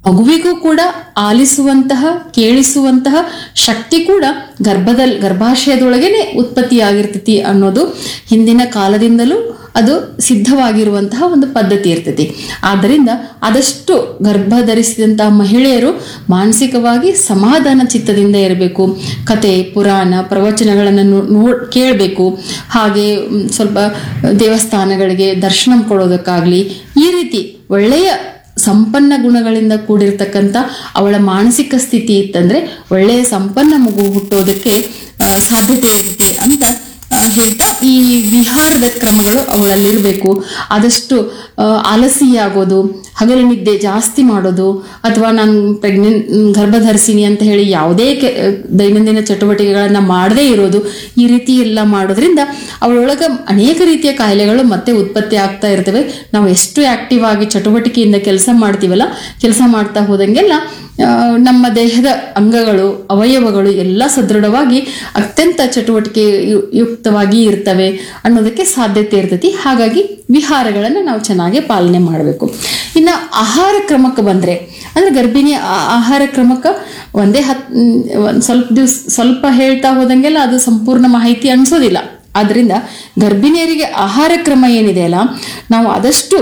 ಮಗುವಿಗೂ ಕೂಡ ಆಲಿಸುವಂತಹ ಕೇಳಿಸುವಂತಹ ಶಕ್ತಿ ಕೂಡ ಗರ್ಭದಲ್ಲಿ ಗರ್ಭಾಶಯದೊಳಗೇನೆ ಉತ್ಪತ್ತಿಯಾಗಿರ್ತೈತಿ ಅನ್ನೋದು ಹಿಂದಿನ ಕಾಲದಿಂದಲೂ ಅದು ಸಿದ್ಧವಾಗಿರುವಂತಹ ಒಂದು ಪದ್ಧತಿ ಇರ್ತೈತಿ ಆದ್ದರಿಂದ ಆದಷ್ಟು ಗರ್ಭ ಧರಿಸಿದಂತಹ ಮಹಿಳೆಯರು ಮಾನಸಿಕವಾಗಿ ಸಮಾಧಾನ ಚಿತ್ತದಿಂದ ಇರಬೇಕು ಕತೆ ಪುರಾಣ ಪ್ರವಚನಗಳನ್ನು ನೋ ಕೇಳಬೇಕು ಹಾಗೆ ಮ್, ಸ್ವಲ್ಪ ದೇವಸ್ಥಾನಗಳಿಗೆ ದರ್ಶನ ಕೊಡೋದಕ್ಕಾಗ್ಲಿ ಈ ರೀತಿ ಒಳ್ಳೆಯ ಸಂಪನ್ನ ಗುಣಗಳಿಂದ ಕೂಡಿರ್ತಕ್ಕಂಥ ಅವಳ ಮಾನಸಿಕ ಸ್ಥಿತಿ ಇತ್ತಂದ್ರೆ ಒಳ್ಳೆಯ ಸಂಪನ್ನ ಮಗು ಹುಟ್ಟೋದಕ್ಕೆ ಆ, ಸಾಧ್ಯತೆ ಇರುತ್ತೆ ಅಂತ ಆ, ಹೇಳ್ತಾ ಈ ವಿಹಾರದ ಕ್ರಮಗಳು ಅವಳಲ್ಲಿರಬೇಕು ಆದಷ್ಟು ಆ, ಆಲಸಿಯಾಗೋದು ಹಗಲು ನಿದ್ದೆ ಜಾಸ್ತಿ ಮಾಡೋದು ಅಥವಾ ನಾನು ಪ್ರೆಗ್ನೆಂಟ್ ಗರ್ಭಧರಿಸಿನಿ ಅಂತ ಹೇಳಿ ಯಾವುದೇ ಕೆ ದೈನಂದಿನ ಚಟುವಟಿಕೆಗಳನ್ನು ಮಾಡದೇ ಇರೋದು ಈ ರೀತಿ ಎಲ್ಲ ಮಾಡೋದ್ರಿಂದ ಅವಳೊಳಗ ಅನೇಕ ರೀತಿಯ ಕಾಯಿಲೆಗಳು ಮತ್ತೆ ಉತ್ಪತ್ತಿ ಆಗ್ತಾ ಇರ್ತವೆ ನಾವು ಎಷ್ಟು ಆಕ್ಟಿವ್ ಆಗಿ ಚಟುವಟಿಕೆಯಿಂದ ಕೆಲಸ ಮಾಡ್ತೀವಲ್ಲ ಕೆಲಸ ಮಾಡ್ತಾ ಹೋದಂಗೆಲ್ಲ ಆ, ನಮ್ಮ ದೇಹದ ಅಂಗಗಳು ಅವಯವಗಳು ಎಲ್ಲ ಸದೃಢವಾಗಿ ಅತ್ಯಂತ ಚಟುವಟಿಕೆ ಯು- ಯುಕ್ತವಾಗಿ ಇರ್ತವೆ ಅನ್ನೋದಕ್ಕೆ ಸಾಧ್ಯತೆ ಇರ್ತೈತಿ ಹಾಗಾಗಿ ವಿಹಾರಗಳನ್ನು ನಾವು ಚೆನ್ನಾಗಿ ಪಾಲನೆ ಮಾಡಬೇಕು ಇನ್ನು ಆಹಾರ ಕ್ರಮಕ್ಕೆ ಬಂದರೆ ಅಂದರೆ ಗರ್ಭಿಣಿ ಆ- ಆಹಾರ ಕ್ರಮಕ್ಕೆ ಒಂದೇ ಹತ್ ಒಂದು ಸ್ವಲ್ಪ ದಿವಸ ಸ್ವಲ್ಪ ಹೇಳ್ತಾ ಹೋದಂಗೆಲ್ಲ ಅದು ಸಂಪೂರ್ಣ ಮಾಹಿತಿ ಅನ್ಸೋದಿಲ್ಲ ಆದ್ದರಿಂದ ಗರ್ಭಿಣಿಯರಿಗೆ ಆಹಾರ ಕ್ರಮ ಏನಿದೆ ಅಲ್ಲ ನಾವು ಆದಷ್ಟು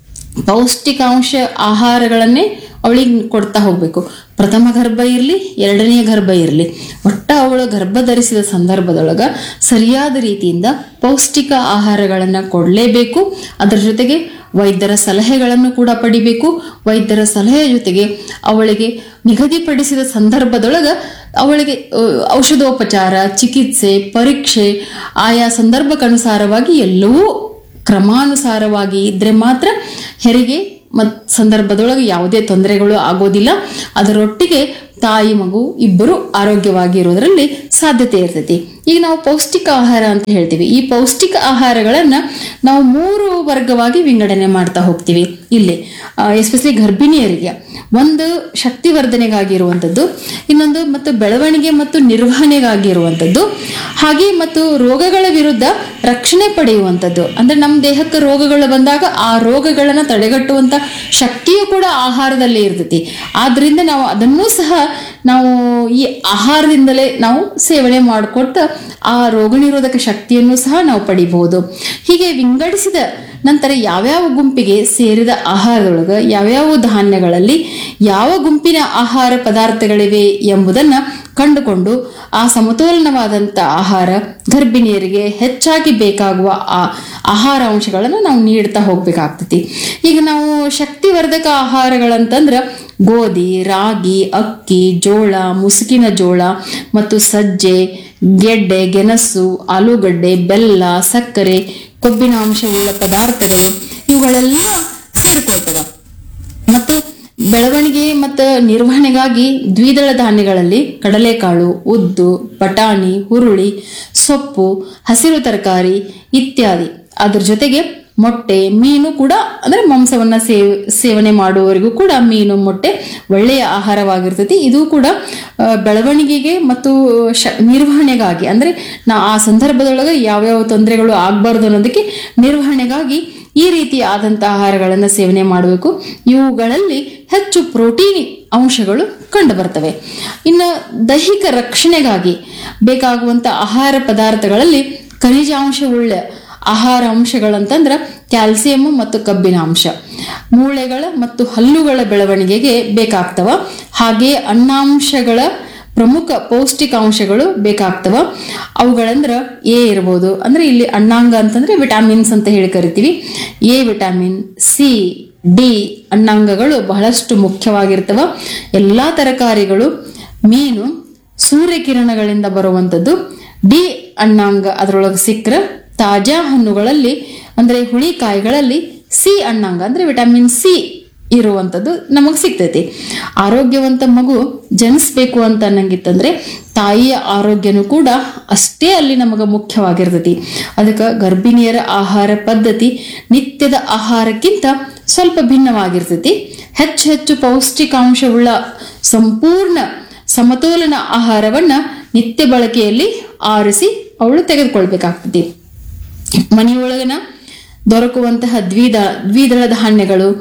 ಪೌಷ್ಟಿಕಾಂಶ ಆಹಾರಗಳನ್ನೇ ಅವಳಿಗೆ ಕೊಡ್ತಾ ಹೋಗಬೇಕು ಪ್ರಥಮ ಗರ್ಭ ಇರಲಿ ಎರಡನೆಯ ಗರ್ಭ ಇರಲಿ ಒಟ್ಟ ಅವಳು ಗರ್ಭ ಧರಿಸಿದ ಸಂದರ್ಭದೊಳಗ ಸರಿಯಾದ ರೀತಿಯಿಂದ ಪೌಷ್ಟಿಕ ಆಹಾರಗಳನ್ನು ಕೊಡಲೇಬೇಕು ಅದರ ಜೊತೆಗೆ ವೈದ್ಯರ ಸಲಹೆಗಳನ್ನು ಕೂಡ ಪಡಿಬೇಕು ವೈದ್ಯರ ಸಲಹೆಯ ಜೊತೆಗೆ ಅವಳಿಗೆ ನಿಗದಿಪಡಿಸಿದ ಸಂದರ್ಭದೊಳಗ ಅವಳಿಗೆ ಆ, ಔಷಧೋಪಚಾರ ಚಿಕಿತ್ಸೆ ಪರೀಕ್ಷೆ ಆಯಾ ಸಂದರ್ಭಕ್ಕನುಸಾರವಾಗಿ ಎಲ್ಲವೂ ಕ್ರಮಾನುಸಾರವಾಗಿ ಇದ್ರೆ ಮಾತ್ರ ಹೆರಿಗೆ ಮತ್ ಸಂದರ್ಭದೊಳಗೆ ಯಾವುದೇ ತೊಂದರೆಗಳು ಆಗೋದಿಲ್ಲ ಅದರೊಟ್ಟಿಗೆ ತಾಯಿ ಮಗು ಇಬ್ಬರು ಆರೋಗ್ಯವಾಗಿ ಇರೋದ್ರಲ್ಲಿ ಸಾಧ್ಯತೆ ಇರ್ತೈತಿ ಈಗ ನಾವು ಪೌಷ್ಟಿಕ ಆಹಾರ ಅಂತ ಹೇಳ್ತೀವಿ ಈ ಪೌಷ್ಟಿಕ ಆಹಾರಗಳನ್ನ ನಾವು ಮೂರು ವರ್ಗವಾಗಿ ವಿಂಗಡಣೆ ಮಾಡ್ತಾ ಹೋಗ್ತೀವಿ ಇಲ್ಲಿ ಎಸ್ಪೆಷಲಿ ಗರ್ಭಿಣಿಯರಿಗೆ ಒಂದು ಶಕ್ತಿವರ್ಧನೆಗಾಗಿರುವಂಥದ್ದು ಇನ್ನೊಂದು ಮತ್ತು ಬೆಳವಣಿಗೆ ಮತ್ತು ನಿರ್ವಹಣೆಗಾಗಿರುವಂಥದ್ದು ಹಾಗೆ ಮತ್ತು ರೋಗಗಳ ವಿರುದ್ಧ ರಕ್ಷಣೆ ಪಡೆಯುವಂಥದ್ದು ಅಂದ್ರೆ ನಮ್ಮ ದೇಹಕ್ಕೆ ರೋಗಗಳು ಬಂದಾಗ ಆ ರೋಗಗಳನ್ನು ತಡೆಗಟ್ಟುವಂಥ ಶಕ್ತಿಯು ಕೂಡ ಆಹಾರದಲ್ಲಿ ಇರ್ತೈತಿ ಆದ್ರಿಂದ ನಾವು ಅದನ್ನೂ ಸಹ ನಾವು ಈ ಆಹಾರದಿಂದಲೇ ನಾವು ಸೇವನೆ ಮಾಡಿಕೊಟ್ಟು ಆ ರೋಗ ನಿರೋಧಕ ಶಕ್ತಿಯನ್ನು ಸಹ ನಾವು ಪಡಿಬಹುದು ಹೀಗೆ ವಿಂಗಡಿಸಿದ ನಂತರ ಯಾವ್ಯಾವ ಗುಂಪಿಗೆ ಸೇರಿದ ಆಹಾರದೊಳಗೆ ಯಾವ್ಯಾವ ಧಾನ್ಯಗಳಲ್ಲಿ ಯಾವ ಗುಂಪಿನ ಆಹಾರ ಪದಾರ್ಥಗಳಿವೆ ಎಂಬುದನ್ನು ಕಂಡುಕೊಂಡು ಆ ಸಮತೋಲನವಾದಂಥ ಆಹಾರ ಗರ್ಭಿಣಿಯರಿಗೆ ಹೆಚ್ಚಾಗಿ ಬೇಕಾಗುವ ಆ ಆಹಾರ ಅಂಶಗಳನ್ನು ನಾವು ನೀಡ್ತಾ ಹೋಗ್ಬೇಕಾಗ್ತೈತಿ ಈಗ ನಾವು ಶಕ್ತಿವರ್ಧಕ ಆಹಾರಗಳಂತಂದ್ರೆ ಗೋಧಿ ರಾಗಿ ಅಕ್ಕಿ ಜೋಳ ಮುಸುಕಿನ ಜೋಳ ಮತ್ತು ಸಜ್ಜೆ ಗೆಡ್ಡೆ ಗೆಣಸು ಆಲೂಗಡ್ಡೆ ಬೆಲ್ಲ ಸಕ್ಕರೆ ಕೊಬ್ಬಿನ ಅಂಶವುಳ್ಳ ಪದಾರ್ಥಗಳು ಇವುಗಳೆಲ್ಲ ಸೇರ್ಕೊಳ್ತವೆ ಮತ್ತು ಬೆಳವಣಿಗೆ ಮತ್ತು ನಿರ್ವಹಣೆಗಾಗಿ ದ್ವಿದಳ ಧಾನ್ಯಗಳಲ್ಲಿ ಕಡಲೆಕಾಳು ಉದ್ದು ಬಟಾಣಿ ಹುರುಳಿ ಸೊಪ್ಪು ಹಸಿರು ತರಕಾರಿ ಇತ್ಯಾದಿ ಅದ್ರ ಜೊತೆಗೆ ಮೊಟ್ಟೆ ಮೀನು ಕೂಡ ಅಂದರೆ ಮಾಂಸವನ್ನು ಸೇವ್ ಸೇವನೆ ಮಾಡುವವರಿಗೂ ಕೂಡ ಮೀನು ಮೊಟ್ಟೆ ಒಳ್ಳೆಯ ಆಹಾರವಾಗಿರ್ತೈತಿ ಇದು ಕೂಡ ಆ, ಬೆಳವಣಿಗೆಗೆ ಮತ್ತು ಶ ನಿರ್ವಹಣೆಗಾಗಿ ಅಂದರೆ ನಾ ಆ ಸಂದರ್ಭದೊಳಗೆ ಯಾವ್ಯಾವ ತೊಂದರೆಗಳು ಆಗಬಾರ್ದು ಅನ್ನೋದಕ್ಕೆ ನಿರ್ವಹಣೆಗಾಗಿ ಈ ರೀತಿ ಆದಂಥ ಆಹಾರಗಳನ್ನು ಸೇವನೆ ಮಾಡಬೇಕು ಇವುಗಳಲ್ಲಿ ಹೆಚ್ಚು ಪ್ರೋಟೀನ್ ಅಂಶಗಳು ಕಂಡು ಬರ್ತವೆ ಇನ್ನು ದೈಹಿಕ ರಕ್ಷಣೆಗಾಗಿ ಬೇಕಾಗುವಂಥ ಆಹಾರ ಪದಾರ್ಥಗಳಲ್ಲಿ ಖನಿಜಾಂಶವುಳ್ಳ ಆಹಾರ ಅಂಶಗಳಂತಂದ್ರೆ ಕ್ಯಾಲ್ಸಿಯಂ ಮತ್ತು ಕಬ್ಬಿನ ಅಂಶ ಮೂಳೆಗಳ ಮತ್ತು ಹಲ್ಲುಗಳ ಬೆಳವಣಿಗೆಗೆ ಬೇಕಾಗ್ತವ ಹಾಗೆ ಅನ್ನಾಂಶಗಳ ಪ್ರಮುಖ ಪೌಷ್ಟಿಕಾಂಶಗಳು ಬೇಕಾಗ್ತವ ಅವುಗಳಂದ್ರೆ ಎ ಇರ್ಬೋದು ಅಂದ್ರೆ ಇಲ್ಲಿ ಅಣ್ಣಾಂಗ ಅಂತಂದ್ರೆ ವಿಟಾಮಿನ್ಸ್ ಅಂತ ಹೇಳಿ ಕರಿತೀವಿ ಎ ವಿಟಾಮಿನ್ ಸಿ ಡಿ ಅಣ್ಣಾಂಗಗಳು ಬಹಳಷ್ಟು ಮುಖ್ಯವಾಗಿರ್ತವ ಎಲ್ಲ ತರಕಾರಿಗಳು ಮೀನು ಸೂರ್ಯಕಿರಣಗಳಿಂದ ಬರುವಂಥದ್ದು ಡಿ ಅಣ್ಣಾಂಗ ಅದರೊಳಗೆ ಸಿಕ್ಕರೆ ತಾಜಾ ಹಣ್ಣುಗಳಲ್ಲಿ ಅಂದರೆ ಹುಳಿಕಾಯಿಗಳಲ್ಲಿ ಸಿ ಅಣ್ಣಾಂಗ ಅಂದರೆ ವಿಟಮಿನ್ ಸಿ ಇರುವಂಥದ್ದು ನಮಗೆ ಸಿಗ್ತೈತಿ ಆರೋಗ್ಯವಂತ ಮಗು ಜನಿಸ್ಬೇಕು ಅಂತ ಅನ್ನಂಗಿತ್ತಂದ್ರೆ ತಾಯಿಯ ಆರೋಗ್ಯನೂ ಕೂಡ ಅಷ್ಟೇ ಅಲ್ಲಿ ನಮಗೆ ಮುಖ್ಯವಾಗಿರ್ತೈತಿ ಅದಕ್ಕೆ ಗರ್ಭಿಣಿಯರ ಆಹಾರ ಪದ್ಧತಿ ನಿತ್ಯದ ಆಹಾರಕ್ಕಿಂತ ಸ್ವಲ್ಪ ಭಿನ್ನವಾಗಿರ್ತೈತಿ ಹೆಚ್ಚು ಹೆಚ್ಚು ಪೌಷ್ಟಿಕಾಂಶವುಳ್ಳ ಸಂಪೂರ್ಣ ಸಮತೋಲನ ಆಹಾರವನ್ನ ನಿತ್ಯ ಬಳಕೆಯಲ್ಲಿ ಆರಿಸಿ ಅವಳು ತೆಗೆದುಕೊಳ್ಬೇಕಾಗ್ತದೆ ಮನೆಯೊಳಗನ ದೊರಕುವಂತಹ ದ್ವಿದ ದ್ವಿದಳ ಧಾನ್ಯಗಳು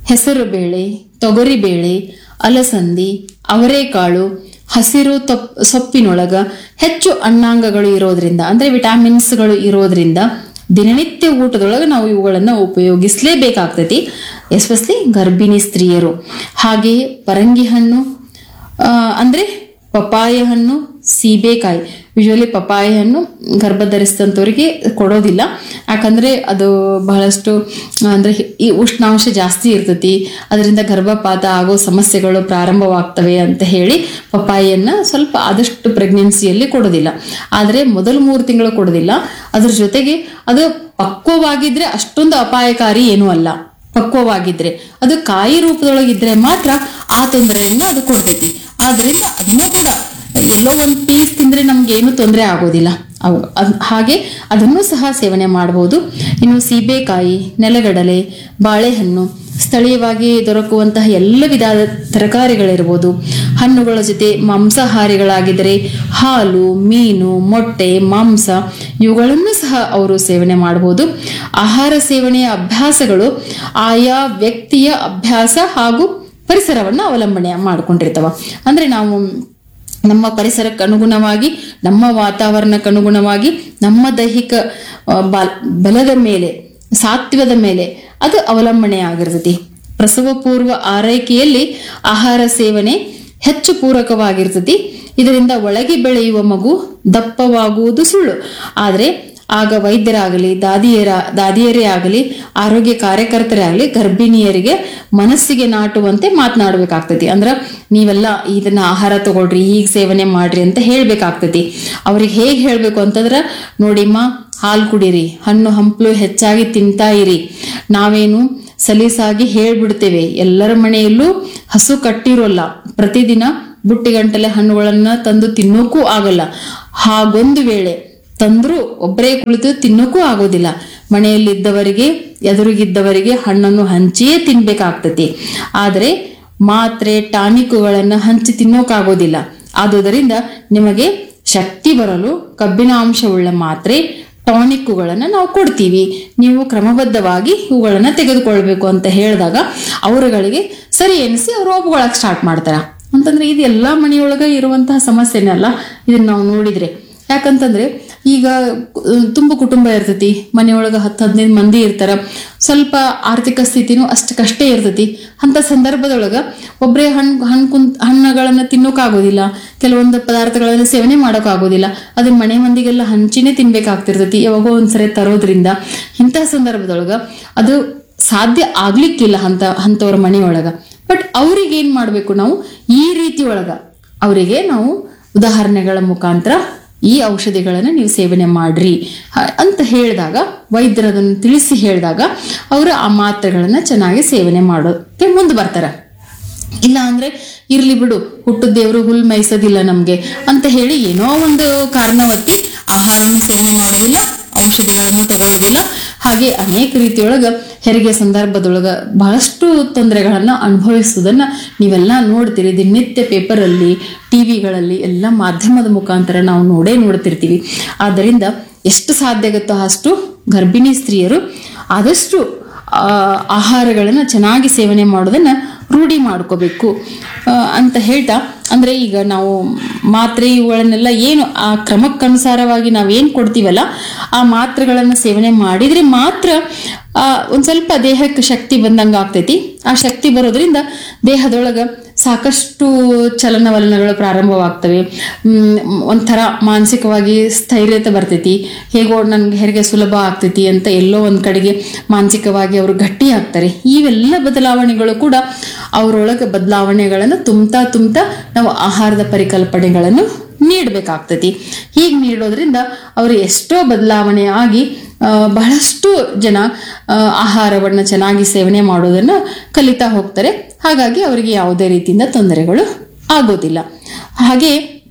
ಹೆಸರು ಬೇಳೆ ತೊಗರಿ ಬೇಳೆ ಅಲಸಂದಿ ಅವರೆಕಾಳು ಹಸಿರು ತೊಪ್ ಸೊಪ್ಪಿನೊಳಗ ಹೆಚ್ಚು ಅಣ್ಣಾಂಗಗಳು ಇರೋದ್ರಿಂದ ಅಂದ್ರೆ ವಿಟಾಮಿನ್ಸ್ಗಳು ಇರೋದ್ರಿಂದ ದಿನನಿತ್ಯ ಊಟದೊಳಗೆ ನಾವು ಇವುಗಳನ್ನು ಉಪಯೋಗಿಸಲೇಬೇಕಾಗ್ತೈತಿ ಎಸ್ಪೆಷಲಿ ಗರ್ಭಿಣಿ ಸ್ತ್ರೀಯರು ಹಾಗೆಯೇ ಪರಂಗಿ ಹಣ್ಣು ಆ, ಅಂದ್ರೆ ಪಪಾಯ ಹಣ್ಣು ಸೀಬೆಕಾಯಿ ಯೂಶಲಿ ಪಪಾಯ ಹಣ್ಣು ಗರ್ಭ ಧರಿಸಿದಂಥವ್ರಿಗೆ ಕೊಡೋದಿಲ್ಲ ಯಾಕಂದ್ರೆ ಅದು ಬಹಳಷ್ಟು ಅಂದ್ರೆ ಈ ಉಷ್ಣಾಂಶ ಜಾಸ್ತಿ ಇರ್ತೈತಿ ಅದರಿಂದ ಗರ್ಭಪಾತ ಆಗೋ ಸಮಸ್ಯೆಗಳು ಪ್ರಾರಂಭವಾಗ್ತವೆ ಅಂತ ಹೇಳಿ ಪಪಾಯಿಯನ್ನ ಸ್ವಲ್ಪ ಆದಷ್ಟು ಪ್ರೆಗ್ನೆನ್ಸಿಯಲ್ಲಿ ಕೊಡೋದಿಲ್ಲ ಆದರೆ ಮೊದಲು ಮೂರು ತಿಂಗಳು ಕೊಡೋದಿಲ್ಲ ಅದ್ರ ಜೊತೆಗೆ ಅದು ಪಕ್ವವಾಗಿದ್ರೆ ಅಷ್ಟೊಂದು ಅಪಾಯಕಾರಿ ಏನೂ ಅಲ್ಲ ಪಕ್ವವಾಗಿದ್ರೆ ಅದು ಕಾಯಿ ರೂಪದೊಳಗಿದ್ರೆ ಮಾತ್ರ ಆ ತೊಂದರೆಯನ್ನು ಅದು ಕೊಡ್ತೈತಿ ಆದ್ರಿಂದ ಅದನ್ನು ಕೂಡ ಎಲ್ಲೋ ಒಂದು ಪೀಸ್ ತಿಂದ್ರೆ ನಮ್ಗೆ ಏನು ತೊಂದರೆ ಆಗೋದಿಲ್ಲ ಅವು ಅದ್- ಹಾಗೆ ಅದನ್ನು ಸಹ ಸೇವನೆ ಮಾಡಬಹುದು ಇನ್ನು ಸೀಬೆಕಾಯಿ ನೆಲಗಡಲೆ ಬಾಳೆಹಣ್ಣು ಸ್ಥಳೀಯವಾಗಿ ದೊರಕುವಂತಹ ಎಲ್ಲ ವಿಧದ ತರಕಾರಿಗಳಿರ್ಬೋದು ಹಣ್ಣುಗಳ ಜೊತೆ ಮಾಂಸಾಹಾರಿಗಳಾಗಿದ್ದರೆ ಹಾಲು ಮೀನು ಮೊಟ್ಟೆ ಮಾಂಸ ಇವುಗಳನ್ನು ಸಹ ಅವರು ಸೇವನೆ ಮಾಡಬಹುದು ಆಹಾರ ಸೇವನೆಯ ಅಭ್ಯಾಸಗಳು ಆಯಾ ವ್ಯಕ್ತಿಯ ಅಭ್ಯಾಸ ಹಾಗೂ ಪರಿಸರವನ್ನು ಅವಲಂಬನೆ ಮಾಡ್ಕೊಂಡಿರ್ತಾವ ಅಂದ್ರೆ ನಾವು ನಮ್ಮ ಪರಿಸರಕ್ಕೆ ಅನುಗುಣವಾಗಿ ನಮ್ಮ ವಾತಾವರಣಕ್ಕೆ ಅನುಗುಣವಾಗಿ ನಮ್ಮ ದೈಹಿಕ ಆ, ಬಲ- ಬಲದ ಮೇಲೆ ಸಾತ್ವದ ಮೇಲೆ ಅದು ಅವಲಂಬನೆ ಆಗಿರ್ತೈತಿ ಪ್ರಸವ ಪೂರ್ವ ಆರೈಕೆಯಲ್ಲಿ ಆಹಾರ ಸೇವನೆ ಹೆಚ್ಚು ಪೂರಕವಾಗಿರ್ತೈತಿ ಇದರಿಂದ ಒಳಗೆ ಬೆಳೆಯುವ ಮಗು ದಪ್ಪವಾಗುವುದು ಸುಳ್ಳು ಆದರೆ ಆಗ ವೈದ್ಯರಾಗಲಿ ದಾದಿಯರ ದಾದಿಯರೇ ಆಗಲಿ ಆರೋಗ್ಯ ಕಾರ್ಯಕರ್ತರೇ ಆಗಲಿ ಗರ್ಭಿಣಿಯರಿಗೆ ಮನಸ್ಸಿಗೆ ನಾಟುವಂತೆ ಮಾತನಾಡಬೇಕಾಗ್ತೈತಿ ಅಂದ್ರ ನೀವೆಲ್ಲ ಇದನ್ನ ಆಹಾರ ತಗೊಳ್ರಿ ಹೀಗೆ ಸೇವನೆ ಮಾಡ್ರಿ ಅಂತ ಹೇಳ್ಬೇಕಾಗ್ತೈತಿ ಅವ್ರಿಗೆ ಹೇಗೆ ಹೇಳ್ಬೇಕು ಅಂತಂದ್ರ ನೋಡಿಮ್ಮ ಹಾಲು ಕುಡೀರಿ ಹಣ್ಣು ಹಂಪಲು ಹೆಚ್ಚಾಗಿ ತಿಂತಾ ಇರಿ ನಾವೇನು ಸಲೀಸಾಗಿ ಹೇಳ್ಬಿಡ್ತೇವೆ ಎಲ್ಲರ ಮನೆಯಲ್ಲೂ ಹಸು ಕಟ್ಟಿರೋಲ್ಲ ಪ್ರತಿದಿನ ಬುಟ್ಟಿಗಂಟಲೆ ಹಣ್ಣುಗಳನ್ನ ತಂದು ತಿನ್ನೋಕ್ಕೂ ಆಗಲ್ಲ ಹಾಗೊಂದು ವೇಳೆ ತಂದ್ರು ಒಬ್ಬರೇ ಕುಳಿತು ತಿನ್ನೋಕ್ಕೂ ಆಗೋದಿಲ್ಲ ಮನೆಯಲ್ಲಿದ್ದವರಿಗೆ ಎದುರಿಗಿದ್ದವರಿಗೆ ಹಣ್ಣನ್ನು ಹಂಚಿಯೇ ತಿನ್ಬೇಕಾಗ್ತತಿ ಆದರೆ ಮಾತ್ರೆ ಟಾನಿಕ್ಗಳನ್ನು ಹಂಚಿ ತಿನ್ನೋಕ್ಕಾಗೋದಿಲ್ಲ ಆದುದರಿಂದ ನಿಮಗೆ ಶಕ್ತಿ ಬರಲು ಕಬ್ಬಿಣ ಅಂಶವುಳ್ಳ ಮಾತ್ರೆ ಟಾನಿಕ್ಗಳನ್ನು ನಾವು ಕೊಡ್ತೀವಿ ನೀವು ಕ್ರಮಬದ್ಧವಾಗಿ ಇವುಗಳನ್ನು ತೆಗೆದುಕೊಳ್ಬೇಕು ಅಂತ ಹೇಳಿದಾಗ ಅವರುಗಳಿಗೆ ಸರಿ ಎನಿಸಿ ಅವ್ರು ಒಪ್ಕೊಳಕ್ ಸ್ಟಾರ್ಟ್ ಮಾಡ್ತಾರ ಅಂತಂದ್ರೆ ಇದು ಎಲ್ಲಾ ಮನೆಯೊಳಗ ಇರುವಂತಹ ಸಮಸ್ಯೆನೇ ಅಲ್ಲ ಇದನ್ನ ನಾವು ನೋಡಿದ್ರೆ ಯಾಕಂತಂದ್ರೆ ಈಗ ಅಹ್, ತುಂಬ ಕುಟುಂಬ ಇರ್ತೈತಿ ಮನೆಯೊಳಗ ಹತ್ತು ಹದಿನೈದು ಮಂದಿ ಇರ್ತಾರ ಸ್ವಲ್ಪ ಆರ್ಥಿಕ ಸ್ಥಿತಿನೂ ಅಷ್ಟಕ್ಕಷ್ಟೇ ಇರ್ತೈತಿ ಅಂತ ಸಂದರ್ಭದೊಳಗ ಒಬ್ಬರೇ ಹಣ್ಣು ಹಣ್ಣು ಕುಂತ್ ಹಣ್ಣುಗಳನ್ನ ತಿನ್ನೋಕ್ಕಾಗೋದಿಲ್ಲ ಕೆಲವೊಂದು ಪದಾರ್ಥಗಳನ್ನ ಸೇವನೆ ಮಾಡೋಕ್ಕಾಗೋದಿಲ್ಲ ಅದನ್ನ ಮನೆ ಮಂದಿಗೆಲ್ಲ ಹಂಚಿನೇ ತಿನ್ಬೇಕಾಗ್ತಿರ್ತೈತಿ ಯಾವಾಗೋ ಒಂದ್ಸರಿ ತರೋದ್ರಿಂದ ಇಂತಹ ಸಂದರ್ಭದೊಳಗ ಅದು ಸಾಧ್ಯ ಆಗ್ಲಿಕ್ಕಿಲ್ಲ ಅಂತ ಅಂಥವ್ರ ಮನೆಯೊಳಗ ಬಟ್ ಅವ್ರಿಗೆ ಏನ್ ಮಾಡ್ಬೇಕು ನಾವು ಈ ರೀತಿ ಒಳಗ ಅವರಿಗೆ ನಾವು ಉದಾಹರಣೆಗಳ ಮುಖಾಂತರ ಈ ಔಷಧಿಗಳನ್ನು ನೀವು ಸೇವನೆ ಮಾಡ್ರಿ ಹ- ಅಂತ ಹೇಳಿದಾಗ ವೈದ್ಯರು ಅದನ್ನು ತಿಳಿಸಿ ಹೇಳಿದಾಗ ಅವರು ಆ ಮಾತ್ರೆಗಳನ್ನ ಚೆನ್ನಾಗಿ ಸೇವನೆ ಮಾಡೋಕ್ಕೆ ಮುಂದೆ ಬರ್ತಾರೆ ಇಲ್ಲ ಅಂದ್ರೆ ಇರ್ಲಿ ಬಿಡು ಹುಟ್ಟು ದೇವರು ಹುಲ್ ಮೇಯಿಸೋದಿಲ್ಲ ನಮ್ಗೆ ಅಂತ ಹೇಳಿ ಏನೋ ಒಂದು ಕಾರಣ ಒತ್ತಿ ಆಹಾರವನ್ನು ಸೇವನೆ ಮಾಡೋದಿಲ್ಲ ಔಷಧಿಗಳನ್ನು ತಗೊಳ್ಳೋದಿಲ್ಲ ಹಾಗೆ ಅನೇಕ ರೀತಿಯೊಳಗ ಹೆರಿಗೆ ಸಂದರ್ಭದೊಳಗ ಬಹಳಷ್ಟು ತೊಂದರೆಗಳನ್ನ ಅನುಭವಿಸುವುದನ್ನ ನೀವೆಲ್ಲ ನೋಡ್ತೀರಿ ದಿನನಿತ್ಯ ಪೇಪರಲ್ಲಿ ಟಿವಿಗಳಲ್ಲಿ ಎಲ್ಲ ಮಾಧ್ಯಮದ ಮುಖಾಂತರ ನಾವು ನೋಡೇ ನೋಡ್ತಿರ್ತೀವಿ ಆದ್ದರಿಂದ ಎಷ್ಟು ಸಾಧ್ಯ ಆಗುತ್ತೋ ಅಷ್ಟು ಗರ್ಭಿಣಿ ಸ್ತ್ರೀಯರು ಆದಷ್ಟು ಆ, ಆಹಾರಗಳನ್ನ ಚೆನ್ನಾಗಿ ಸೇವನೆ ಮಾಡೋದನ್ನ ರೂಢಿ ಮಾಡ್ಕೋಬೇಕು ಆ, ಅಂತ ಹೇಳ್ತಾ ಅಂದ್ರೆ ಈಗ ನಾವು ಮಾತ್ರೆ ಇವುಗಳನ್ನೆಲ್ಲ ಏನು ಆ ಕ್ರಮಕ್ಕನುಸಾರವಾಗಿ ನಾವೇನು ಕೊಡ್ತೀವಲ್ಲ ಆ ಮಾತ್ರೆಗಳನ್ನು ಸೇವನೆ ಮಾಡಿದ್ರೆ ಮಾತ್ರ ಆ, ಒಂದ್ ಸ್ವಲ್ಪ ದೇಹಕ್ಕೆ ಶಕ್ತಿ ಬಂದಂಗ ಆಗ್ತೈತಿ ಆ ಶಕ್ತಿ ಬರೋದ್ರಿಂದ ದೇಹದೊಳಗ ಸಾಕಷ್ಟು ಚಲನವಲನಗಳು ಪ್ರಾರಂಭವಾಗ್ತವೆ ಮ್, ಒಂಥರ ಮಾನಸಿಕವಾಗಿ ಸ್ಥೈರ್ಯತೆ ಬರ್ತೈತಿ ಹೇಗೋ ನನ್ಗೆ ಹೆರಿಗೆ ಸುಲಭ ಆಗ್ತೈತಿ ಅಂತ ಎಲ್ಲೋ ಒಂದ್ ಕಡೆಗೆ ಮಾನಸಿಕವಾಗಿ ಅವರು ಗಟ್ಟಿ ಆಗ್ತಾರೆ ಇವೆಲ್ಲ ಬದಲಾವಣೆಗಳು ಕೂಡ ಅವರೊಳಗೆ ಬದಲಾವಣೆಗಳನ್ನು ತುಂಬ್ತಾ ತುಂಬ್ತಾ ನಾವು ಆಹಾರದ ಪರಿಕಲ್ಪನೆಗಳನ್ನು ನೀಡಬೇಕಾಗ್ತೈತಿ ಹೀಗೆ ನೀಡೋದ್ರಿಂದ ಅವರು ಎಷ್ಟೋ ಬದಲಾವಣೆ ಆಗಿ ಆ, ಬಹಳಷ್ಟು ಜನ ಆ, ಆಹಾರವನ್ನು ಚೆನ್ನಾಗಿ ಸೇವನೆ ಮಾಡೋದನ್ನ ಕಲಿತಾ ಹೋಗ್ತಾರೆ ಹಾಗಾಗಿ ಅವರಿಗೆ ಯಾವುದೇ ರೀತಿಯಿಂದ ತೊಂದರೆಗಳು ಆಗೋದಿಲ್ಲ ಹಾಗೆ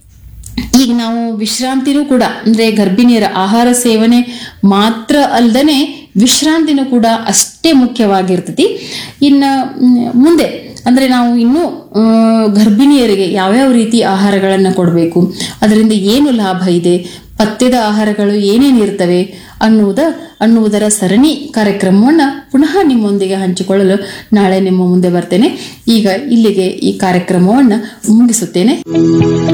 ಈಗ ನಾವು ವಿಶ್ರಾಂತಿನೂ ಕೂಡ ಅಂದ್ರೆ ಗರ್ಭಿಣಿಯರ ಆಹಾರ ಸೇವನೆ ಮಾತ್ರ ಅಲ್ದನೆ ವಿಶ್ರಾಂತಿನೂ ಕೂಡ ಅಷ್ಟೇ ಮುಖ್ಯವಾಗಿರ್ತೈತಿ ಇನ್ನು ಮ್, ಮುಂದೆ ಅಂದ್ರೆ ನಾವು ಇನ್ನೂ ಆ, ಗರ್ಭಿಣಿಯರಿಗೆ ಯಾವ್ಯಾವ ರೀತಿ ಆಹಾರಗಳನ್ನು ಕೊಡಬೇಕು ಅದರಿಂದ ಏನು ಲಾಭ ಇದೆ ಪಥ್ಯದ ಆಹಾರಗಳು ಏನೇನು ಇರ್ತವೆ ಅನ್ನುವುದ ಅನ್ನುವುದರ ಸರಣಿ ಕಾರ್ಯಕ್ರಮವನ್ನ ಪುನಃ ನಿಮ್ಮೊಂದಿಗೆ ಹಂಚಿಕೊಳ್ಳಲು ನಾಳೆ ನಿಮ್ಮ ಮುಂದೆ ಬರ್ತೇನೆ ಈಗ ಇಲ್ಲಿಗೆ ಈ ಕಾರ್ಯಕ್ರಮವನ್ನ ಮುಗಿಸುತ್ತೇನೆ